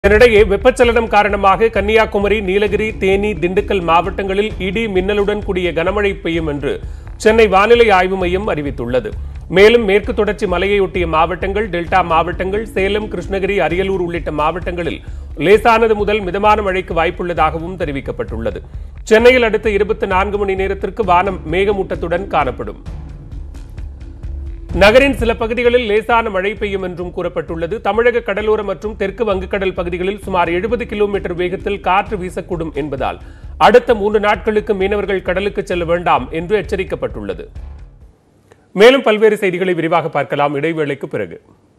இதனிடையே வெப்பச்சலனம் காரணமாக கன்னியாகுமரி நீலகிரி தேனி திண்டுக்கல் மாவட்டங்களில் இடி மின்னலுடன் கூடிய கனமழை பெய்யும் என்று சென்னை வானிலை ஆய்வு மையம் அறிவித்துள்ளது மேலும் மேற்கு தொடர்ச்சி மலையையொட்டிய மாவட்டங்கள் டெல்டா மாவட்டங்கள் சேலம் கிருஷ்ணகிரி அரியலூர் உள்ளிட்ட மாவட்டங்களில் லேசானது முதல் மிதமான மழைக்கு வாய்ப்புள்ளதாகவும் தெரிவிக்கப்பட்டுள்ளது சென்னையில் அடுத்த இருபத்தி நான்கு மணி நேரத்திற்கு வானம் மேகமூட்டத்துடன் காணப்படும் நகரின் சில பகுதிகளில் லேசான மழை பெய்யும் என்றும் கூறப்பட்டுள்ளது தமிழக கடலோர மற்றும் தெற்கு வங்கக்கடல் பகுதிகளில் சுமார் எழுபது கிலோமீட்டர் வேகத்தில் காற்று வீசக்கூடும் என்பதால் அடுத்த மூன்று நாட்களுக்கு மீனவர்கள் கடலுக்கு செல்ல வேண்டாம் என்று எச்சரிக்கப்பட்டுள்ளது மேலும் பல்வேறு செய்திகளை விரிவாக பார்க்கலாம் இடைவேளைக்கு பிறகு